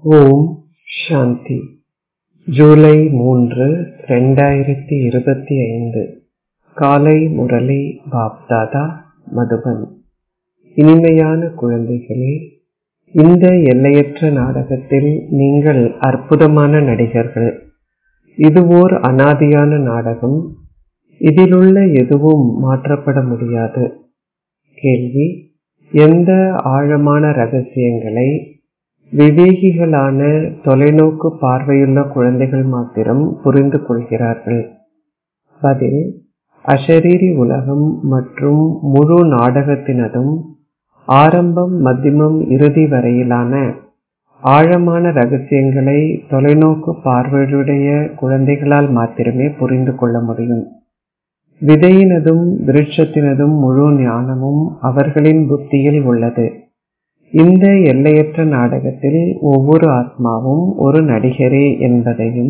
ஓம் சாந்தி ஜூலை மூன்று ரெண்டாயிரத்தி இருபத்தி ஐந்து காலை முரளி பாப்தாதா மதுபன் இனிமையான குழந்தைகளே இந்த எல்லையற்ற நாடகத்தில் நீங்கள் அற்புதமான நடிகர்கள் இது ஓர் அனாதியான நாடகம் இதிலுள்ள எதுவும் மாற்றப்பட முடியாது கேள்வி எந்த ஆழமான ரகசியங்களை விவேகிகளான தொலைநோக்கு பார்வையுள்ள குழந்தைகள் மாத்திரம் புரிந்து கொள்கிறார்கள் பதில் அஷரீரி உலகம் மற்றும் முழு நாடகத்தினதும் ஆரம்பம் மத்தியமம் இறுதி வரையிலான ஆழமான ரகசியங்களை தொலைநோக்கு பார்வையுடைய குழந்தைகளால் மாத்திரமே புரிந்து கொள்ள முடியும் விதையினதும் விருட்சத்தினதும் முழு ஞானமும் அவர்களின் புத்தியில் உள்ளது இந்த எல்லையற்ற நாடகத்தில் ஒவ்வொரு ஆத்மாவும் ஒரு நடிகரே என்பதையும்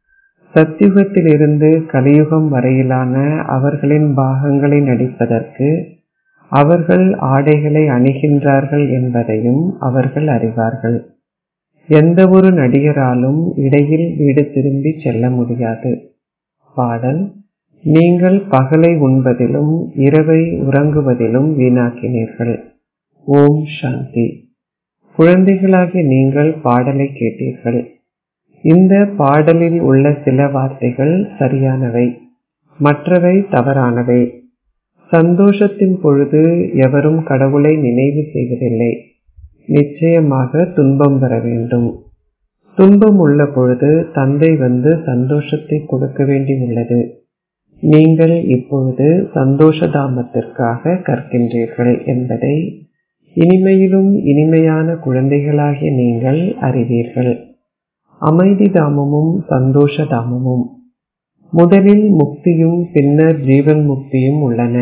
சத்தியுகத்திலிருந்து கலியுகம் வரையிலான அவர்களின் பாகங்களை நடிப்பதற்கு அவர்கள் ஆடைகளை அணிகின்றார்கள் என்பதையும் அவர்கள் அறிவார்கள் எந்த ஒரு நடிகராலும் இடையில் வீடு திரும்பி செல்ல முடியாது பாடல் நீங்கள் பகலை உண்பதிலும் இரவை உறங்குவதிலும் வீணாக்கினீர்கள் ஓம் சாந்தி குழந்தைகளாகிய நீங்கள் பாடலை கேட்டீர்கள் இந்த பாடலில் உள்ள சில வார்த்தைகள் சரியானவை மற்றவை தவறானவை சந்தோஷத்தின் பொழுது எவரும் கடவுளை நினைவு செய்வதில்லை நிச்சயமாக துன்பம் வர வேண்டும் துன்பம் உள்ள பொழுது தந்தை வந்து சந்தோஷத்தை கொடுக்க வேண்டி உள்ளது நீங்கள் இப்பொழுது சந்தோஷ தாமத்திற்காக கற்கின்றீர்கள் என்பதை இனிமையிலும் இனிமையான குழந்தைகளாகிய நீங்கள் அறிவீர்கள் அமைதி தாமமும் சந்தோஷ தாமமும் முதலில் முக்தியும் பின்னர் ஜீவன் முக்தியும் உள்ளன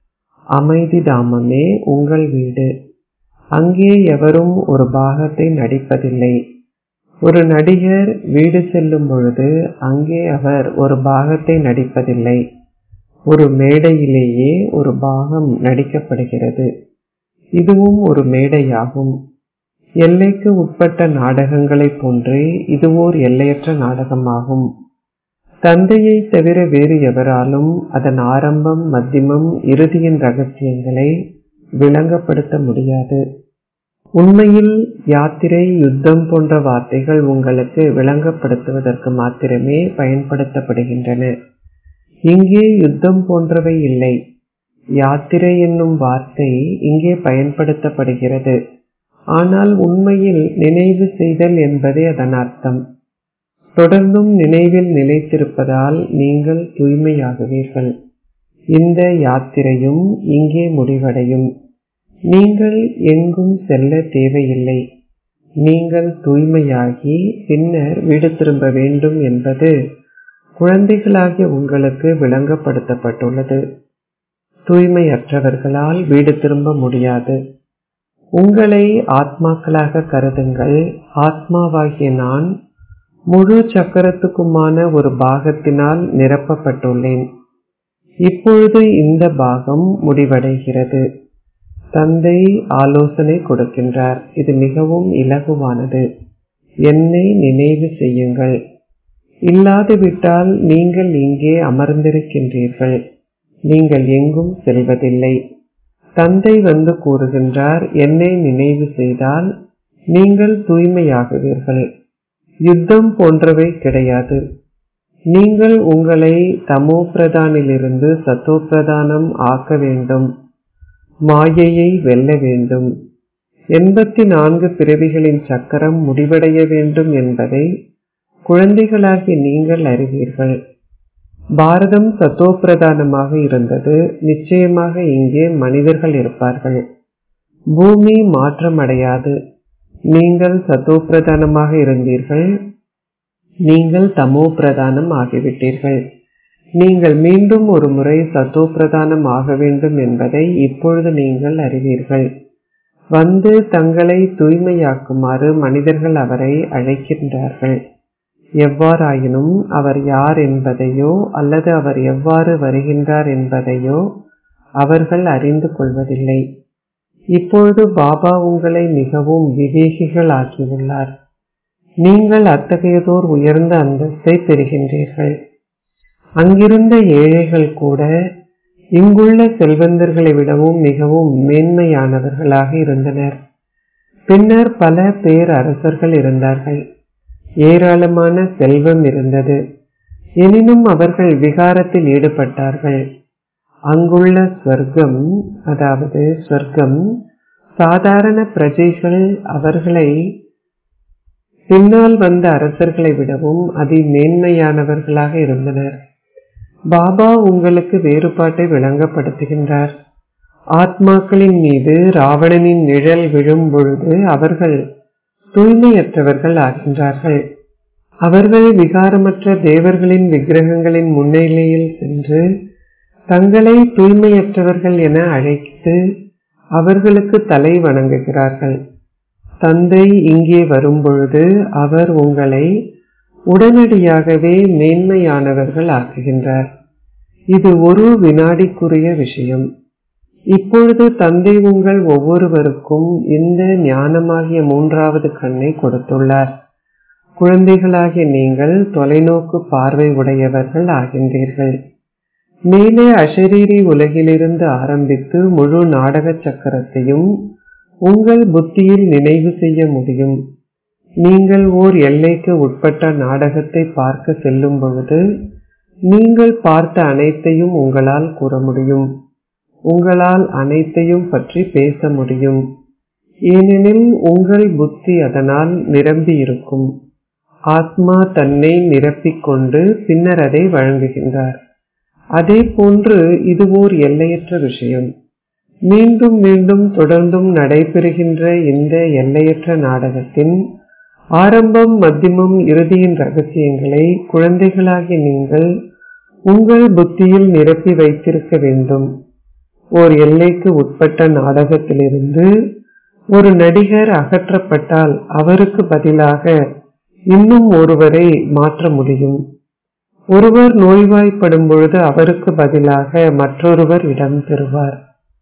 அமைதி தாமமே உங்கள் வீடு அங்கே எவரும் ஒரு பாகத்தை நடிப்பதில்லை ஒரு நடிகர் வீடு செல்லும் பொழுது அங்கே அவர் ஒரு பாகத்தை நடிப்பதில்லை ஒரு மேடையிலேயே ஒரு பாகம் நடிக்கப்படுகிறது இதுவும் ஒரு மேடையாகும் எல்லைக்கு உட்பட்ட நாடகங்களைப் போன்றே இது ஓர் எல்லையற்ற நாடகமாகும் தந்தையை தவிர வேறு எவராலும் அதன் ஆரம்பம் மத்தியமம் இறுதியின் ரகசியங்களை விளங்கப்படுத்த முடியாது உண்மையில் யாத்திரை யுத்தம் போன்ற வார்த்தைகள் உங்களுக்கு விளங்கப்படுத்துவதற்கு மாத்திரமே பயன்படுத்தப்படுகின்றன இங்கே யுத்தம் போன்றவை இல்லை யாத்திரை என்னும் வார்த்தை இங்கே பயன்படுத்தப்படுகிறது ஆனால் உண்மையில் நினைவு செய்தல் என்பதே அதன் அர்த்தம் தொடர்ந்தும் நினைவில் நிலைத்திருப்பதால் நீங்கள் தூய்மையாகுவீர்கள் இந்த யாத்திரையும் இங்கே முடிவடையும் நீங்கள் எங்கும் செல்ல தேவையில்லை நீங்கள் தூய்மையாகி பின்னர் வீடு திரும்ப வேண்டும் என்பது குழந்தைகளாகிய உங்களுக்கு விளங்கப்படுத்தப்பட்டுள்ளது தூய்மையற்றவர்களால் வீடு திரும்ப முடியாது உங்களை ஆத்மாக்களாக கருதுங்கள் ஆத்மாவாகிய நான் முழு சக்கரத்துக்குமான ஒரு பாகத்தினால் நிரப்பப்பட்டுள்ளேன் இப்பொழுது இந்த பாகம் முடிவடைகிறது தந்தை ஆலோசனை கொடுக்கின்றார் இது மிகவும் இலகுவானது என்னை நினைவு செய்யுங்கள் இல்லாதுவிட்டால் நீங்கள் இங்கே அமர்ந்திருக்கின்றீர்கள் நீங்கள் எங்கும் செல்வதில்லை தந்தை வந்து கூறுகின்றார் என்னை நினைவு செய்தால் நீங்கள் தூய்மையாகுவீர்கள் யுத்தம் போன்றவை கிடையாது நீங்கள் உங்களை தமோ பிரதானிலிருந்து சத்தோ பிரதானம் ஆக்க வேண்டும் மாயையை வெல்ல வேண்டும் எண்பத்தி நான்கு பிறவிகளின் சக்கரம் முடிவடைய வேண்டும் என்பதை குழந்தைகளாகி நீங்கள் அறிவீர்கள் பாரதம் சத்தோ பிரதானமாக இருந்தது நிச்சயமாக இங்கே மனிதர்கள் இருப்பார்கள் பூமி மாற்றமடையாது நீங்கள் சத்தோ பிரதானமாக இருந்தீர்கள் நீங்கள் தமோ பிரதானம் ஆகிவிட்டீர்கள் நீங்கள் மீண்டும் ஒரு முறை சத்தோ பிரதானம் ஆக வேண்டும் என்பதை இப்பொழுது நீங்கள் அறிவீர்கள் வந்து தங்களை தூய்மையாக்குமாறு மனிதர்கள் அவரை அழைக்கின்றார்கள் எவ்வாறாயினும் அவர் யார் என்பதையோ அல்லது அவர் எவ்வாறு வருகின்றார் என்பதையோ அவர்கள் அறிந்து கொள்வதில்லை இப்பொழுது பாபா உங்களை மிகவும் விவேகிகள் ஆக்கியுள்ளார் நீங்கள் அத்தகையதோர் உயர்ந்த அந்தஸ்தை பெறுகின்றீர்கள் அங்கிருந்த ஏழைகள் கூட இங்குள்ள செல்வந்தர்களை விடவும் மிகவும் மேன்மையானவர்களாக இருந்தனர் பின்னர் பல பேரரசர்கள் இருந்தார்கள் ஏராளமான செல்வம் இருந்தது எனினும் அவர்கள் விகாரத்தில் ஈடுபட்டார்கள் அங்குள்ள ஸ்வர்க்கம் அதாவது ஸ்வர்க்கம் சாதாரண பிரஜைகள் அவர்களை பின்னால் வந்த அரசர்களை விடவும் அதி மேன்மையானவர்களாக இருந்தனர் பாபா உங்களுக்கு வேறுபாட்டை விளங்கப்படுத்துகின்றார் ஆத்மாக்களின் மீது ராவணனின் நிழல் விழும் பொழுது அவர்கள் தூய்மையற்றவர்கள் ஆகின்றார்கள் அவர்கள் விகாரமற்ற தேவர்களின் விக்கிரகங்களின் முன்னிலையில் சென்று தங்களை தூய்மையற்றவர்கள் என அழைத்து அவர்களுக்கு தலை வணங்குகிறார்கள் தந்தை இங்கே வரும்பொழுது அவர் உங்களை உடனடியாகவே மேன்மையானவர்கள் ஆக்குகின்றார் இது ஒரு வினாடிக்குரிய விஷயம் இப்பொழுது தந்தை உங்கள் ஒவ்வொருவருக்கும் இந்த ஞானமாகிய மூன்றாவது கண்ணை கொடுத்துள்ளார் குழந்தைகளாகிய நீங்கள் தொலைநோக்கு பார்வை உடையவர்கள் ஆகின்றீர்கள் மேலே அஷரீரி உலகிலிருந்து ஆரம்பித்து முழு நாடக சக்கரத்தையும் உங்கள் புத்தியில் நினைவு செய்ய முடியும் நீங்கள் ஓர் எல்லைக்கு உட்பட்ட நாடகத்தை பார்க்க செல்லும் பொழுது நீங்கள் பார்த்த அனைத்தையும் உங்களால் கூற முடியும் உங்களால் அனைத்தையும் பற்றி பேச முடியும் ஏனெனில் உங்கள் புத்தி அதனால் நிரம்பி இருக்கும் ஆத்மா தன்னை நிரப்பிக்கொண்டு பின்னர் அதை வழங்குகின்றார் அதே போன்று இது ஓர் எல்லையற்ற விஷயம் மீண்டும் மீண்டும் தொடர்ந்தும் நடைபெறுகின்ற இந்த எல்லையற்ற நாடகத்தின் ஆரம்பம் மத்தியமம் இறுதியின் ரகசியங்களை குழந்தைகளாகிய நீங்கள் உங்கள் புத்தியில் நிரப்பி வைத்திருக்க வேண்டும் ஓர் எல்லைக்கு உட்பட்ட நாடகத்திலிருந்து ஒரு நடிகர் அகற்றப்பட்டால் அவருக்கு பதிலாக இன்னும் ஒருவரை மாற்ற முடியும் ஒருவர் நோய்வாய்ப்படும் பொழுது அவருக்கு பதிலாக மற்றொருவர் இடம் பெறுவார்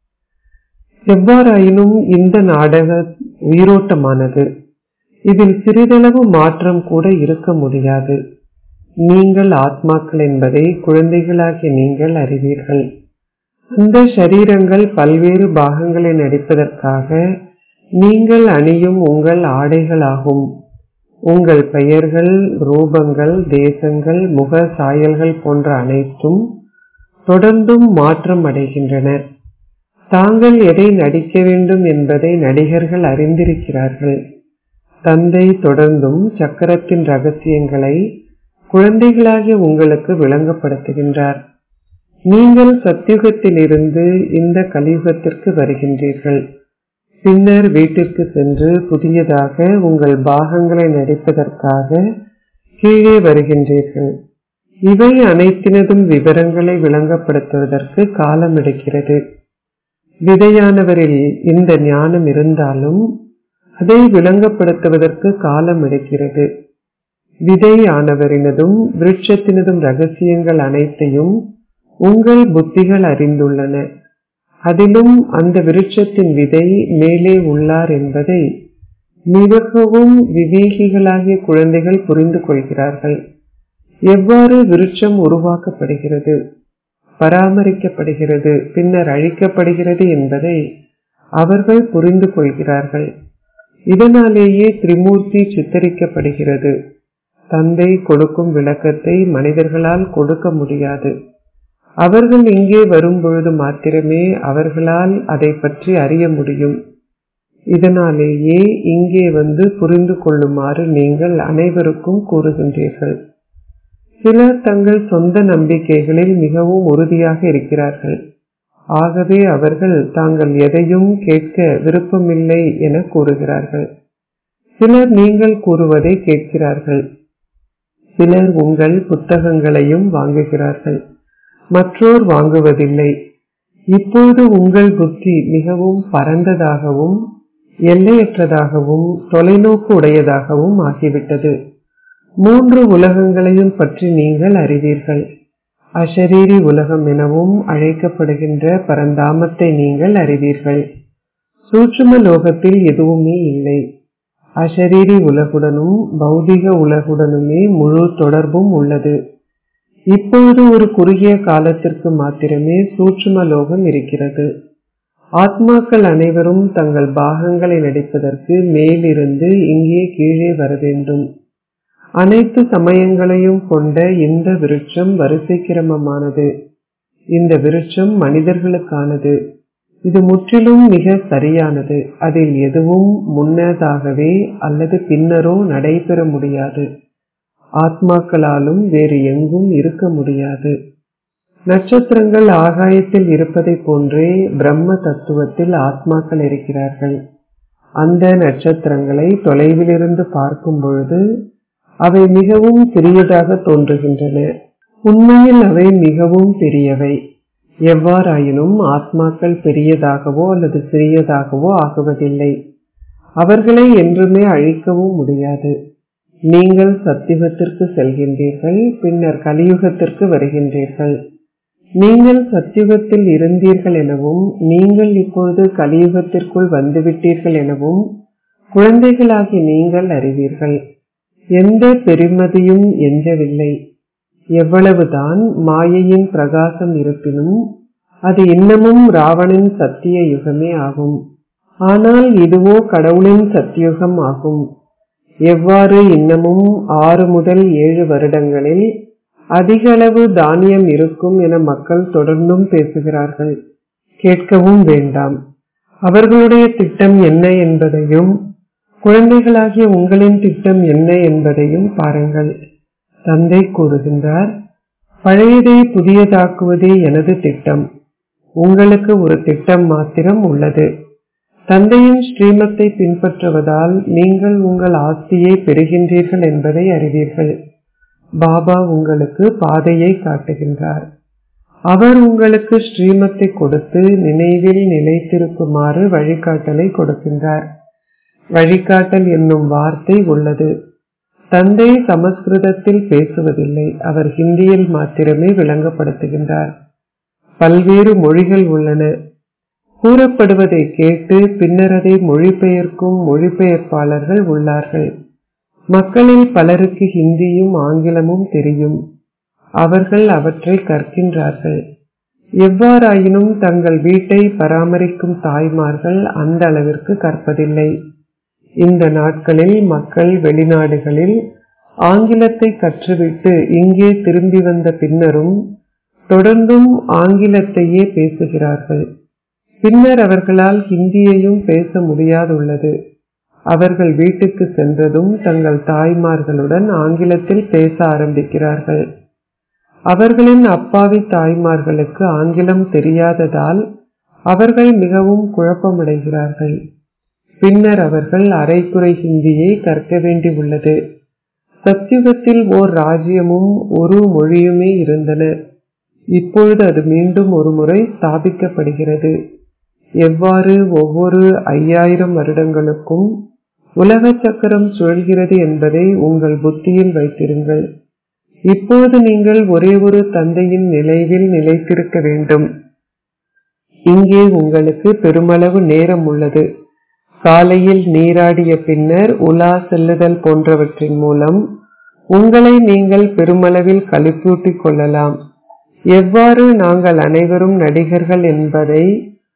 எவ்வாறாயினும் இந்த நாடக உயிரோட்டமானது இதில் சிறிதளவு மாற்றம் கூட இருக்க முடியாது நீங்கள் ஆத்மாக்கள் என்பதை குழந்தைகளாகிய நீங்கள் அறிவீர்கள் அந்த சரீரங்கள் பல்வேறு பாகங்களை நடிப்பதற்காக நீங்கள் அணியும் உங்கள் ஆடைகளாகும் உங்கள் பெயர்கள் ரூபங்கள் தேசங்கள் முக சாயல்கள் போன்ற அனைத்தும் தொடர்ந்தும் மாற்றம் அடைகின்றன தாங்கள் எதை நடிக்க வேண்டும் என்பதை நடிகர்கள் அறிந்திருக்கிறார்கள் தந்தை தொடர்ந்தும் சக்கரத்தின் ரகசியங்களை குழந்தைகளாகிய உங்களுக்கு விளங்கப்படுத்துகின்றார் நீங்கள் சத்தியுகத்திலிருந்து இந்த கலியுகத்திற்கு வருகின்றீர்கள் பின்னர் வீட்டிற்கு சென்று புதியதாக உங்கள் பாகங்களை நடிப்பதற்காக கீழே வருகின்றீர்கள் இவை அனைத்தினதும் விவரங்களை விளங்கப்படுத்துவதற்கு காலம் எடுக்கிறது விதையானவரில் இந்த ஞானம் இருந்தாலும் அதை விளங்கப்படுத்துவதற்கு காலம் எடுக்கிறது விதை ஆனவரினதும் விருட்சத்தினதும் ரகசியங்கள் அனைத்தையும் உங்கள் புத்திகள் அறிந்துள்ளன அதிலும் அந்த விருட்சத்தின் விதை மேலே உள்ளார் என்பதை மிகவும் விவேகிகளாகிய குழந்தைகள் புரிந்து கொள்கிறார்கள் எவ்வாறு விருட்சம் உருவாக்கப்படுகிறது பராமரிக்கப்படுகிறது பின்னர் அழிக்கப்படுகிறது என்பதை அவர்கள் புரிந்து கொள்கிறார்கள் இதனாலேயே திரிமூர்த்தி சித்தரிக்கப்படுகிறது தந்தை கொடுக்கும் விளக்கத்தை மனிதர்களால் கொடுக்க முடியாது அவர்கள் இங்கே வரும்பொழுது மாத்திரமே அவர்களால் அதை பற்றி அறிய முடியும் இதனாலேயே இங்கே வந்து புரிந்து கொள்ளுமாறு நீங்கள் அனைவருக்கும் கூறுகின்றீர்கள் சிலர் தங்கள் சொந்த நம்பிக்கைகளில் மிகவும் உறுதியாக இருக்கிறார்கள் ஆகவே அவர்கள் தாங்கள் எதையும் கேட்க விருப்பமில்லை என கூறுகிறார்கள் சிலர் நீங்கள் கூறுவதை கேட்கிறார்கள் சிலர் உங்கள் புத்தகங்களையும் வாங்குகிறார்கள் மற்றோர் வாங்குவதில்லை இப்போது உங்கள் புத்தி மிகவும் பரந்ததாகவும் எல்லையற்றதாகவும் தொலைநோக்கு உடையதாகவும் ஆகிவிட்டது மூன்று உலகங்களையும் பற்றி நீங்கள் அறிவீர்கள் அஷரீரி உலகம் எனவும் அழைக்கப்படுகின்ற பரந்தாமத்தை நீங்கள் அறிவீர்கள் சூட்சும லோகத்தில் எதுவுமே இல்லை அஷரீரி உலகுடனும் பௌதிக உலகுடனுமே முழு தொடர்பும் உள்ளது இப்பொழுது ஒரு குறுகிய காலத்திற்கு மாத்திரமே சூட்சும லோகம் இருக்கிறது ஆத்மாக்கள் அனைவரும் தங்கள் பாகங்களை நடிப்பதற்கு மேலிருந்து இங்கே கீழே வர வேண்டும் அனைத்து சமயங்களையும் கொண்ட இந்த விருட்சம் வரிசை கிரமமானது இந்த விருட்சம் மனிதர்களுக்கானது இது முற்றிலும் மிக சரியானது அதில் எதுவும் முன்னதாகவே அல்லது பின்னரோ நடைபெற முடியாது ஆத்மாக்களாலும் வேறு எங்கும் இருக்க முடியாது நட்சத்திரங்கள் ஆகாயத்தில் இருப்பதை போன்றே பிரம்ம தத்துவத்தில் ஆத்மாக்கள் இருக்கிறார்கள் அந்த நட்சத்திரங்களை தொலைவிலிருந்து பார்க்கும் பொழுது அவை மிகவும் சிறியதாக தோன்றுகின்றன உண்மையில் அவை மிகவும் பெரியவை எவ்வாறாயினும் ஆத்மாக்கள் பெரியதாகவோ அல்லது சிறியதாகவோ ஆகுவதில்லை அவர்களை என்றுமே அழிக்கவும் முடியாது நீங்கள் சத்தியுகத்திற்கு செல்கின்றீர்கள் பின்னர் கலியுகத்திற்கு வருகின்றீர்கள் நீங்கள் சத்தியுகத்தில் இருந்தீர்கள் எனவும் நீங்கள் இப்பொழுது கலியுகத்திற்குள் வந்துவிட்டீர்கள் எனவும் குழந்தைகளாகி நீங்கள் அறிவீர்கள் எந்த பெருமதியும் எஞ்சவில்லை எவ்வளவுதான் மாயையின் பிரகாசம் இருப்பினும் அது இன்னமும் ராவணின் சத்திய யுகமே ஆகும் ஆனால் இதுவோ கடவுளின் சத்தியுகம் ஆகும் எவ்வாறு இன்னமும் ஆறு முதல் ஏழு வருடங்களில் அதிக அளவு தானியம் இருக்கும் என மக்கள் தொடர்ந்தும் பேசுகிறார்கள் கேட்கவும் வேண்டாம் அவர்களுடைய திட்டம் என்ன என்பதையும் குழந்தைகளாகிய உங்களின் திட்டம் என்ன என்பதையும் பாருங்கள் தந்தை கூறுகின்றார் பழையதை புதியதாக்குவதே எனது திட்டம் உங்களுக்கு ஒரு திட்டம் மாத்திரம் உள்ளது தந்தையின் ஸ்ரீமத்தை பின்பற்றுவதால் நீங்கள் உங்கள் ஆஸ்தியை பெறுகின்றீர்கள் என்பதை அறிவீர்கள் பாபா உங்களுக்கு பாதையை காட்டுகின்றார் அவர் உங்களுக்கு ஸ்ரீமத்தை கொடுத்து நினைவில் நிலைத்திருக்குமாறு வழிகாட்டலை கொடுக்கின்றார் வழிகாட்டல் என்னும் வார்த்தை உள்ளது தந்தை சமஸ்கிருதத்தில் பேசுவதில்லை அவர் ஹிந்தியில் மாத்திரமே விளங்கப்படுத்துகின்றார் பல்வேறு மொழிகள் உள்ளன கூறப்படுவதை கேட்டு பின்னர் அதை மொழிபெயர்க்கும் மொழிபெயர்ப்பாளர்கள் உள்ளார்கள் மக்களில் பலருக்கு ஹிந்தியும் ஆங்கிலமும் தெரியும் அவர்கள் அவற்றை கற்கின்றார்கள் எவ்வாறாயினும் தங்கள் வீட்டை பராமரிக்கும் தாய்மார்கள் அந்த அளவிற்கு கற்பதில்லை இந்த நாட்களில் மக்கள் வெளிநாடுகளில் ஆங்கிலத்தை கற்றுவிட்டு இங்கே திரும்பி வந்த பின்னரும் தொடர்ந்தும் ஆங்கிலத்தையே பேசுகிறார்கள் பின்னர் அவர்களால் ஹிந்தியையும் பேச முடியாதுள்ளது அவர்கள் வீட்டுக்கு சென்றதும் தங்கள் தாய்மார்களுடன் ஆங்கிலத்தில் பேச ஆரம்பிக்கிறார்கள் அவர்களின் அப்பாவி தாய்மார்களுக்கு ஆங்கிலம் தெரியாததால் அவர்கள் மிகவும் குழப்பமடைகிறார்கள் பின்னர் அவர்கள் அரைக்குறை ஹிந்தியை கற்க வேண்டி உள்ளது சத்தியுகத்தில் ஓர் ராஜ்யமும் ஒரு மொழியுமே இருந்தன இப்பொழுது அது மீண்டும் ஒரு முறை ஸ்தாபிக்கப்படுகிறது எவ்வாறு ஒவ்வொரு ஐயாயிரம் வருடங்களுக்கும் உலக சக்கரம் சுழல்கிறது என்பதை உங்கள் புத்தியில் வைத்திருங்கள் இப்போது நீங்கள் ஒரே ஒரு தந்தையின் நிலைவில் நிலைத்திருக்க வேண்டும் இங்கே உங்களுக்கு பெருமளவு நேரம் உள்ளது காலையில் நீராடிய பின்னர் உலா செல்லுதல் போன்றவற்றின் மூலம் உங்களை நீங்கள் பெருமளவில் கழிப்பூட்டிக் கொள்ளலாம் எவ்வாறு நாங்கள் அனைவரும் நடிகர்கள் என்பதை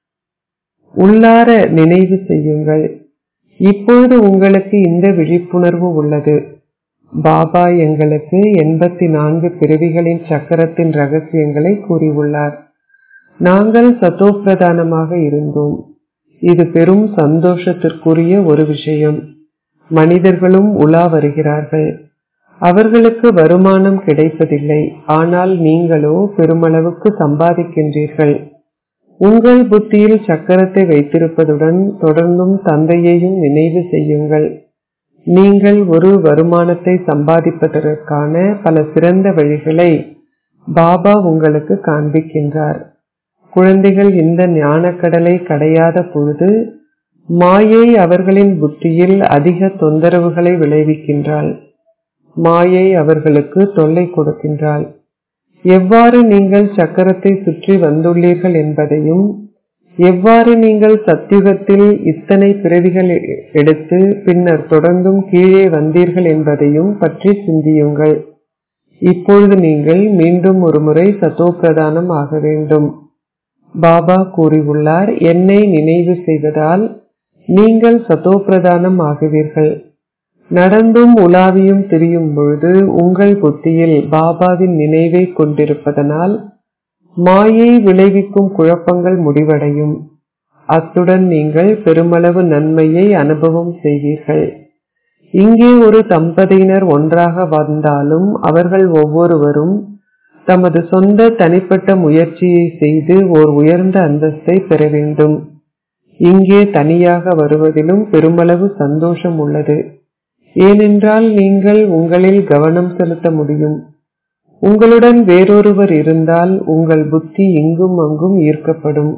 உள்ளார நினைவு செய்யுங்கள் இப்பொழுது உங்களுக்கு இந்த விழிப்புணர்வு உள்ளது பாபா எங்களுக்கு எண்பத்தி நான்கு பிறவிகளின் சக்கரத்தின் ரகசியங்களை கூறியுள்ளார் நாங்கள் சத்தோப்பிரதானமாக இருந்தோம் இது பெரும் சந்தோஷத்திற்குரிய ஒரு விஷயம் மனிதர்களும் உலா வருகிறார்கள் அவர்களுக்கு வருமானம் கிடைப்பதில்லை ஆனால் நீங்களோ பெருமளவுக்கு சம்பாதிக்கின்றீர்கள் உங்கள் புத்தியில் சக்கரத்தை வைத்திருப்பதுடன் தொடர்ந்தும் தந்தையையும் நினைவு செய்யுங்கள் நீங்கள் ஒரு வருமானத்தை சம்பாதிப்பதற்கான பல சிறந்த வழிகளை பாபா உங்களுக்கு காண்பிக்கின்றார் குழந்தைகள் இந்த ஞானக்கடலை கடையாத பொழுது மாயை அவர்களின் புத்தியில் அதிக தொந்தரவுகளை விளைவிக்கின்றாள் மாயை அவர்களுக்கு தொல்லை கொடுக்கின்றாள் எவ்வாறு நீங்கள் சக்கரத்தை சுற்றி வந்துள்ளீர்கள் என்பதையும் எவ்வாறு நீங்கள் சத்தியுகத்தில் இத்தனை பிறவிகள் எடுத்து பின்னர் தொடர்ந்தும் கீழே வந்தீர்கள் என்பதையும் பற்றி சிந்தியுங்கள் இப்பொழுது நீங்கள் மீண்டும் ஒருமுறை சத்தோப்பிரதானம் ஆக வேண்டும் பாபா கூறியுள்ளார் என்னை நினைவு செய்வதால் நீங்கள் சத்தோப்பிரதானம் ஆகுவீர்கள் நடந்தும் உலாவியும் திரியும் பொழுது உங்கள் புத்தியில் பாபாவின் நினைவை கொண்டிருப்பதனால் மாயை விளைவிக்கும் குழப்பங்கள் முடிவடையும் அத்துடன் நீங்கள் பெருமளவு நன்மையை அனுபவம் செய்வீர்கள் இங்கே ஒரு தம்பதியினர் ஒன்றாக வந்தாலும் அவர்கள் ஒவ்வொருவரும் தமது சொந்த தனிப்பட்ட முயற்சியை செய்து ஓர் உயர்ந்த அந்தஸ்தை பெற வேண்டும் இங்கே தனியாக வருவதிலும் பெருமளவு சந்தோஷம் உள்ளது ஏனென்றால் நீங்கள் உங்களில் கவனம் செலுத்த முடியும் உங்களுடன் வேறொருவர் இருந்தால் உங்கள் புத்தி இங்கும் அங்கும் ஈர்க்கப்படும்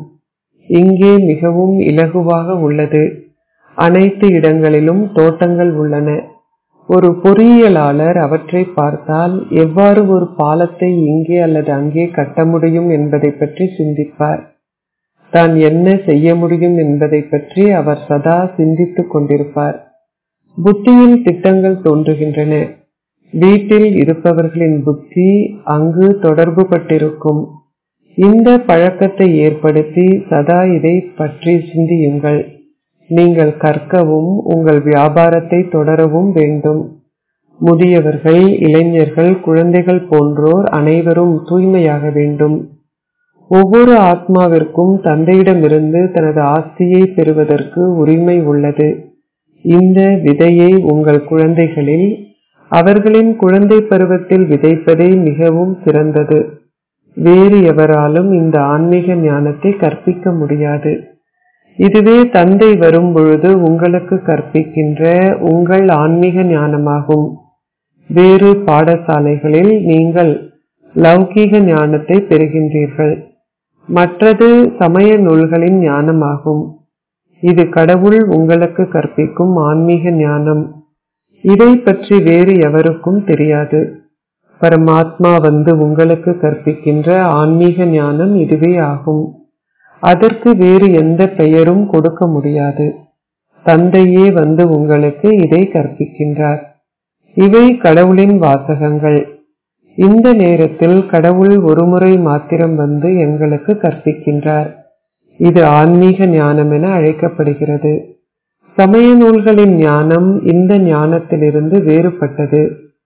இங்கே மிகவும் இலகுவாக உள்ளது அனைத்து இடங்களிலும் தோட்டங்கள் உள்ளன ஒரு பொறியியலாளர் அவற்றை பார்த்தால் எவ்வாறு ஒரு பாலத்தை இங்கே அல்லது அங்கே கட்ட முடியும் என்பதை பற்றி சிந்திப்பார் தான் என்ன செய்ய முடியும் என்பதை பற்றி அவர் சதா சிந்தித்துக் கொண்டிருப்பார் புத்தியில் திட்டங்கள் தோன்றுகின்றன வீட்டில் இருப்பவர்களின் புத்தி அங்கு தொடர்பு பட்டிருக்கும் இந்த பழக்கத்தை ஏற்படுத்தி சதா இதை பற்றி சிந்தியுங்கள் நீங்கள் கற்கவும் உங்கள் வியாபாரத்தை தொடரவும் வேண்டும் முதியவர்கள் இளைஞர்கள் குழந்தைகள் போன்றோர் அனைவரும் தூய்மையாக வேண்டும் ஒவ்வொரு ஆத்மாவிற்கும் தந்தையிடமிருந்து தனது ஆஸ்தியை பெறுவதற்கு உரிமை உள்ளது இந்த விதையை உங்கள் குழந்தைகளில் அவர்களின் குழந்தை பருவத்தில் விதைப்பதே மிகவும் சிறந்தது வேறு எவராலும் இந்த ஆன்மீக ஞானத்தை கற்பிக்க முடியாது இதுவே தந்தை வரும் பொழுது உங்களுக்கு கற்பிக்கின்ற உங்கள் ஆன்மீக ஞானமாகும் வேறு பாடசாலைகளில் நீங்கள் லௌகீக ஞானத்தை பெறுகின்றீர்கள் மற்றது சமய நூல்களின் ஞானமாகும் இது கடவுள் உங்களுக்கு கற்பிக்கும் ஆன்மீக ஞானம் இதை பற்றி வேறு எவருக்கும் தெரியாது பரமாத்மா வந்து உங்களுக்கு கற்பிக்கின்ற ஆன்மீக ஞானம் இதுவே ஆகும் அதற்கு வேறு எந்த பெயரும் கொடுக்க முடியாது தந்தையே வந்து உங்களுக்கு இதை கற்பிக்கின்றார் இவை கடவுளின் வாசகங்கள் இந்த நேரத்தில் கடவுள் ஒருமுறை மாத்திரம் வந்து எங்களுக்கு கற்பிக்கின்றார் இது ஆன்மீக ஞானம் என அழைக்கப்படுகிறது சமய நூல்களின் ஞானம் இந்த ஞானத்திலிருந்து வேறுபட்டது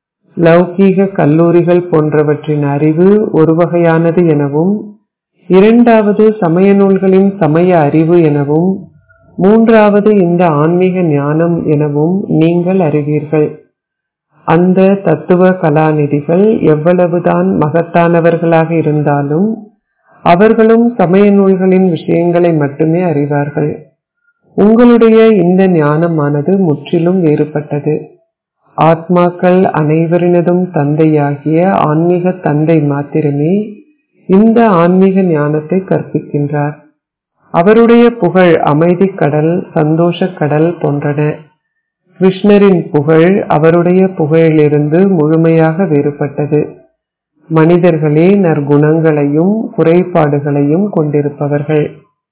லௌகீக கல்லூரிகள் போன்றவற்றின் அறிவு ஒரு வகையானது எனவும் இரண்டாவது சமய நூல்களின் சமய அறிவு எனவும் மூன்றாவது இந்த ஆன்மீக ஞானம் எனவும் நீங்கள் அறிவீர்கள் அந்த தத்துவ கலாநிதிகள் எவ்வளவுதான் மகத்தானவர்களாக இருந்தாலும் அவர்களும் சமய நூல்களின் விஷயங்களை மட்டுமே அறிவார்கள் உங்களுடைய இந்த ஞானமானது முற்றிலும் வேறுபட்டது ஆத்மாக்கள் அனைவரினதும் தந்தையாகிய ஆன்மீக தந்தை மாத்திரமே இந்த ஆன்மீக ஞானத்தை கற்பிக்கின்றார் அவருடைய புகழ் அமைதி கடல் சந்தோஷ கடல் போன்றன கிருஷ்ணரின் புகழ் அவருடைய புகழிலிருந்து முழுமையாக வேறுபட்டது மனிதர்களே நற்குணங்களையும் குறைபாடுகளையும் கொண்டிருப்பவர்கள்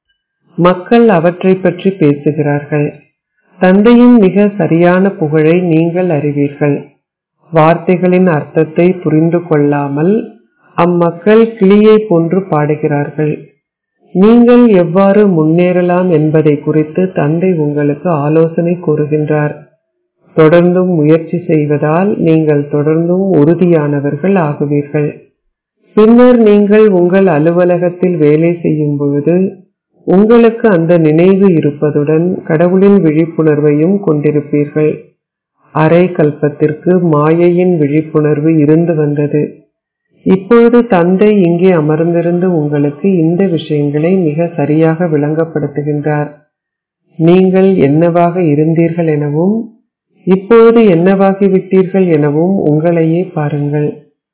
மக்கள் அவற்றை பற்றி பேசுகிறார்கள் தந்தையின் மிக சரியான புகழை நீங்கள் அறிவீர்கள் வார்த்தைகளின் அர்த்தத்தை புரிந்து கொள்ளாமல் அம்மக்கள் கிளியை போன்று பாடுகிறார்கள் நீங்கள் எவ்வாறு முன்னேறலாம் என்பதை குறித்து தந்தை உங்களுக்கு ஆலோசனை கூறுகின்றார் தொடர்ந்தும் முயற்சி செய்வதால் நீங்கள் தொடர்ந்தும் உறுதியானவர்கள் ஆகுவீர்கள் பின்னர் நீங்கள் உங்கள் அலுவலகத்தில் வேலை செய்யும் பொழுது உங்களுக்கு அந்த நினைவு இருப்பதுடன் கடவுளின் விழிப்புணர்வையும் கொண்டிருப்பீர்கள் அரை கல்பத்திற்கு மாயையின் விழிப்புணர்வு இருந்து வந்தது இப்பொழுது தந்தை இங்கே அமர்ந்திருந்து உங்களுக்கு இந்த விஷயங்களை மிக சரியாக விளங்கப்படுத்துகின்றார் நீங்கள் என்னவாக இருந்தீர்கள் எனவும் இப்பொழுது என்னவாகிவிட்டீர்கள் எனவும் உங்களையே பாருங்கள்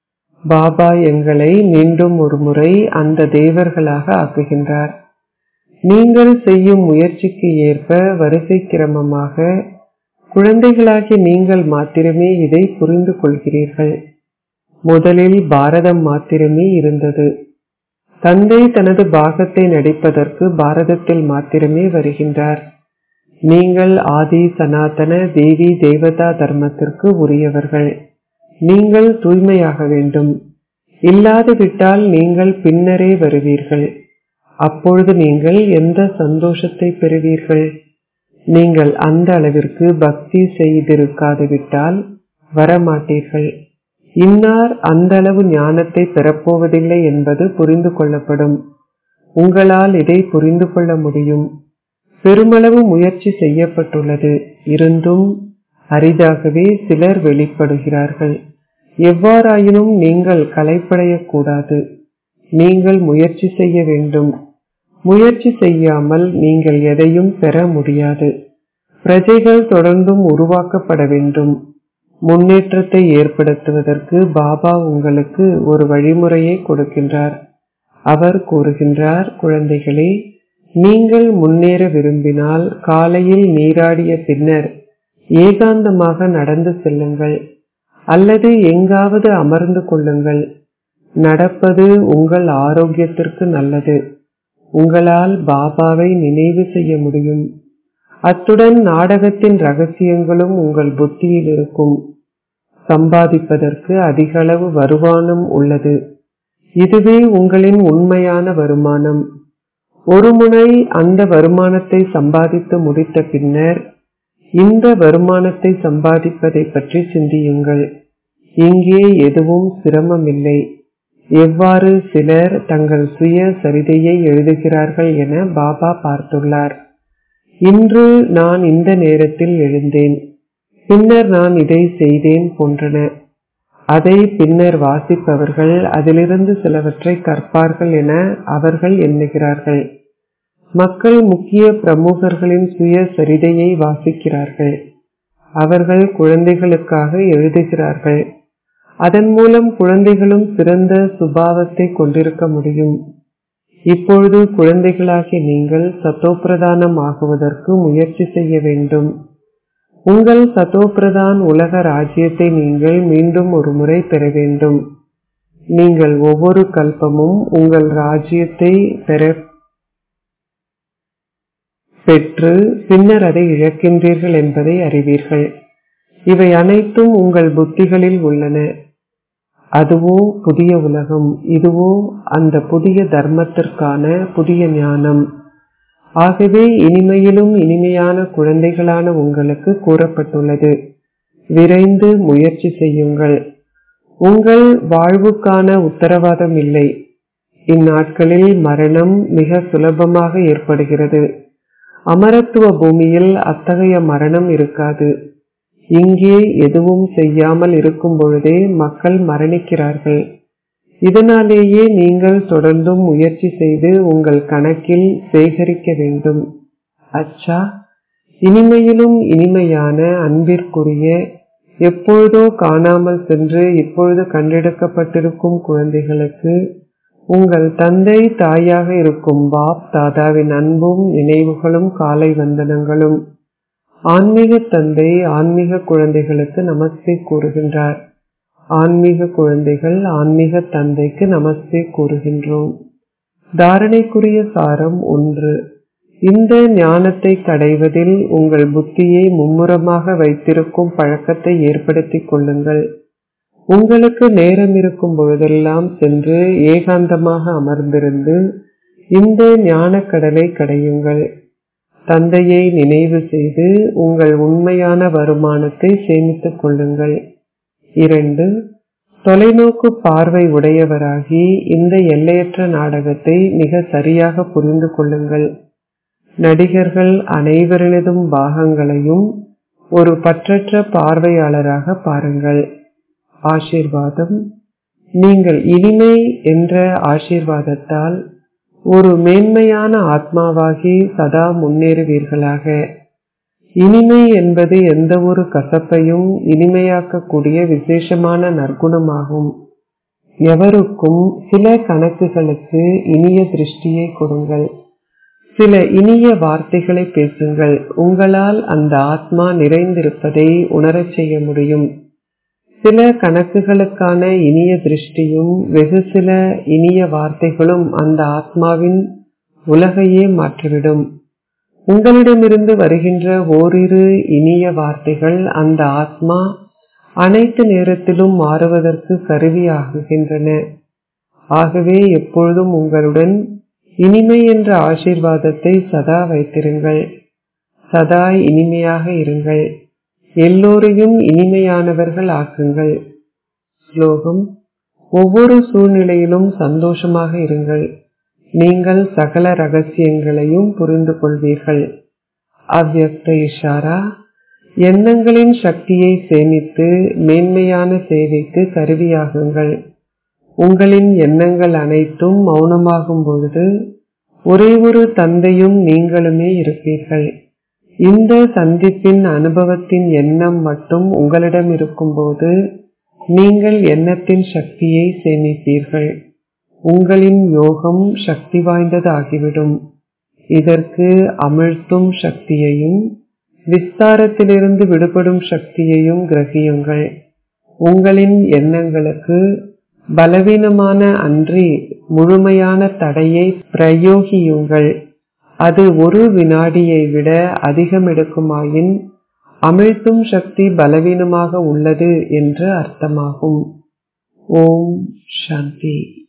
பாபா எங்களை மீண்டும் ஒரு முறை அந்த தேவர்களாக ஆக்குகின்றார் நீங்கள் செய்யும் முயற்சிக்கு ஏற்ப வரிசை கிரமமாக குழந்தைகளாகி நீங்கள் மாத்திரமே இதை புரிந்து கொள்கிறீர்கள் முதலில் பாரதம் மாத்திரமே இருந்தது தந்தை தனது பாகத்தை நடிப்பதற்கு பாரதத்தில் மாத்திரமே வருகின்றார் நீங்கள் ஆதி சனாதன தேவி தேவதா தர்மத்திற்கு உரியவர்கள் நீங்கள் தூய்மையாக வேண்டும் இல்லாது விட்டால் நீங்கள் பின்னரே வருவீர்கள் அப்பொழுது நீங்கள் எந்த சந்தோஷத்தை பெறுவீர்கள் நீங்கள் அந்த அளவிற்கு பக்தி செய்திருக்காது விட்டால் வரமாட்டீர்கள் இன்னார் அந்த அளவு ஞானத்தை பெறப்போவதில்லை என்பது புரிந்து கொள்ளப்படும் உங்களால் இதை புரிந்து கொள்ள முடியும் பெருமளவு முயற்சி செய்யப்பட்டுள்ளது இருந்தும் அரிதாகவே சிலர் வெளிப்படுகிறார்கள் எவ்வாறாயினும் நீங்கள் களைப்படையக்கூடாது நீங்கள் முயற்சி செய்ய வேண்டும் முயற்சி செய்யாமல் நீங்கள் எதையும் பெற முடியாது பிரஜைகள் தொடர்ந்தும் உருவாக்கப்பட வேண்டும் முன்னேற்றத்தை ஏற்படுத்துவதற்கு பாபா உங்களுக்கு ஒரு வழிமுறையை கொடுக்கின்றார் அவர் கூறுகின்றார் குழந்தைகளே நீங்கள் முன்னேற விரும்பினால் காலையில் நீராடிய பின்னர் ஏகாந்தமாக நடந்து செல்லுங்கள் அல்லது எங்காவது அமர்ந்து கொள்ளுங்கள் நடப்பது உங்கள் ஆரோக்கியத்திற்கு நல்லது உங்களால் பாபாவை நினைவு செய்ய முடியும் அத்துடன் நாடகத்தின் ரகசியங்களும் உங்கள் புத்தியில் இருக்கும் சம்பாதிப்பதற்கு அதிக அளவு வருமானம் உள்ளது இதுவே உங்களின் உண்மையான வருமானம் ஒரு முறை அந்த வருமானத்தை சம்பாதித்து முடித்த பின்னர் இந்த வருமானத்தை சம்பாதிப்பதை பற்றி சிந்தியுங்கள் இங்கே எதுவும் சிரமமில்லை எவ்வாறு சிலர் தங்கள் சுய சரிதையை எழுதுகிறார்கள் என பாபா பார்த்துள்ளார் இன்று நான் இந்த நேரத்தில் எழுந்தேன் பின்னர் நான் இதை செய்தேன் போன்றன அதை பின்னர் வாசிப்பவர்கள் அதிலிருந்து சிலவற்றை கற்பார்கள் என அவர்கள் எண்ணுகிறார்கள் மக்கள் முக்கிய பிரமுகர்களின் சுய சரிதையை வாசிக்கிறார்கள் அவர்கள் குழந்தைகளுக்காக எழுதுகிறார்கள் அதன் மூலம் குழந்தைகளும் சிறந்த சுபாவத்தை கொண்டிருக்க முடியும் இப்பொழுது குழந்தைகளாகிய நீங்கள் சத்தோப்பிரதானம் ஆகுவதற்கு முயற்சி செய்ய வேண்டும் உங்கள் சத்தோப்பிரதான் உலக ராஜ்யத்தை நீங்கள் மீண்டும் ஒரு முறை பெற வேண்டும் நீங்கள் ஒவ்வொரு கல்பமும் உங்கள் ராஜ்யத்தை பெற பெற்று பின்னர் அதை இழக்கின்றீர்கள் என்பதை அறிவீர்கள் இவை அனைத்தும் உங்கள் புத்திகளில் உள்ளன அதுவோ புதிய உலகம் இதுவோ அந்த புதிய தர்மத்திற்கான புதிய ஞானம் ஆகவே இனிமையிலும் இனிமையான குழந்தைகளான உங்களுக்கு கூறப்பட்டுள்ளது விரைந்து முயற்சி செய்யுங்கள் உங்கள் வாழ்வுக்கான உத்தரவாதம் இல்லை இந்நாட்களில் மரணம் மிக சுலபமாக ஏற்படுகிறது அமரத்துவ பூமியில் அத்தகைய மரணம் இருக்காது இங்கே எதுவும் செய்யாமல் இருக்கும் பொழுதே மக்கள் மரணிக்கிறார்கள் இதனாலேயே நீங்கள் தொடர்ந்தும் முயற்சி செய்து உங்கள் கணக்கில் சேகரிக்க வேண்டும் அச்சா இனிமையிலும் இனிமையான அன்பிற்குரிய எப்பொழுதோ காணாமல் சென்று இப்பொழுது கண்டெடுக்கப்பட்டிருக்கும் குழந்தைகளுக்கு உங்கள் தந்தை தாயாக இருக்கும் பாப் தாதாவின் அன்பும் நினைவுகளும் காலை வந்தனங்களும் ஆன்மீக தந்தை ஆன்மீக குழந்தைகளுக்கு நமஸ்தே கூறுகின்றார் ஆன்மீக குழந்தைகள் ஆன்மீக தந்தைக்கு நமஸ்தே கூறுகின்றோம் தாரணைக்குரிய சாரம் ஒன்று இந்த ஞானத்தை கடைவதில் உங்கள் புத்தியை மும்முரமாக வைத்திருக்கும் பழக்கத்தை ஏற்படுத்திக் கொள்ளுங்கள் உங்களுக்கு நேரம் இருக்கும் பொழுதெல்லாம் சென்று ஏகாந்தமாக அமர்ந்திருந்து இந்த ஞான கடலை கடையுங்கள் தந்தையை நினைவு செய்து உங்கள் உண்மையான வருமானத்தை சேமித்துக் கொள்ளுங்கள் இரண்டு தொலைநோக்கு பார்வை உடையவராகி இந்த எல்லையற்ற நாடகத்தை மிக சரியாக புரிந்து கொள்ளுங்கள் நடிகர்கள் அனைவரினதும் பாகங்களையும் ஒரு பற்றற்ற பார்வையாளராக பாருங்கள் ஆசீர்வாதம் நீங்கள் இனிமை என்ற ஆசீர்வாதத்தால் ஒரு மேன்மையான ஆத்மாவாகி சதா முன்னேறுவீர்களாக இனிமை என்பது எந்த ஒரு கசப்பையும் இனிமையாக்கக்கூடிய விசேஷமான நற்குணமாகும் எவருக்கும் சில கணக்குகளுக்கு இனிய திருஷ்டியை கொடுங்கள் சில இனிய வார்த்தைகளை பேசுங்கள் உங்களால் அந்த ஆத்மா நிறைந்திருப்பதை உணரச் செய்ய முடியும் சில கணக்குகளுக்கான இனிய திருஷ்டியும் வெகு சில இனிய வார்த்தைகளும் அந்த ஆத்மாவின் உலகையே மாற்றிவிடும் உங்களிடமிருந்து வருகின்ற ஓரிரு இனிய வார்த்தைகள் அந்த ஆத்மா அனைத்து நேரத்திலும் மாறுவதற்கு கருவியாகுகின்றன ஆகவே எப்பொழுதும் உங்களுடன் இனிமை என்ற ஆசீர்வாதத்தை சதா வைத்திருங்கள் சதா இனிமையாக இருங்கள் எல்லோரையும் இனிமையானவர்கள் ஆக்குங்கள் ஸ்லோகம் ஒவ்வொரு சூழ்நிலையிலும் சந்தோஷமாக இருங்கள் நீங்கள் சகல ரகசியங்களையும் புரிந்து கொள்வீர்கள் அவ்யக்த இஷாரா எண்ணங்களின் சக்தியை சேமித்து மேன்மையான சேவைக்கு கருவியாகுங்கள் உங்களின் எண்ணங்கள் அனைத்தும் மௌனமாகும் பொழுது ஒரே ஒரு தந்தையும் நீங்களுமே இருப்பீர்கள் இந்த சந்திப்பின் அனுபவத்தின் எண்ணம் மட்டும் உங்களிடம் இருக்கும்போது நீங்கள் எண்ணத்தின் சக்தியை சேமிப்பீர்கள் உங்களின் யோகம் சக்தி வாய்ந்தது ஆகிவிடும் இதற்கு அமிழ்த்தும் சக்தியையும் விஸ்தாரத்திலிருந்து விடுபடும் சக்தியையும் கிரகியுங்கள் உங்களின் எண்ணங்களுக்கு பலவீனமான அன்றி முழுமையான தடையை பிரயோகியுங்கள் அது ஒரு வினாடியை விட அதிகம் எடுக்குமாயின் அமிழ்த்தும் சக்தி பலவீனமாக உள்ளது என்று அர்த்தமாகும் ஓம் சாந்தி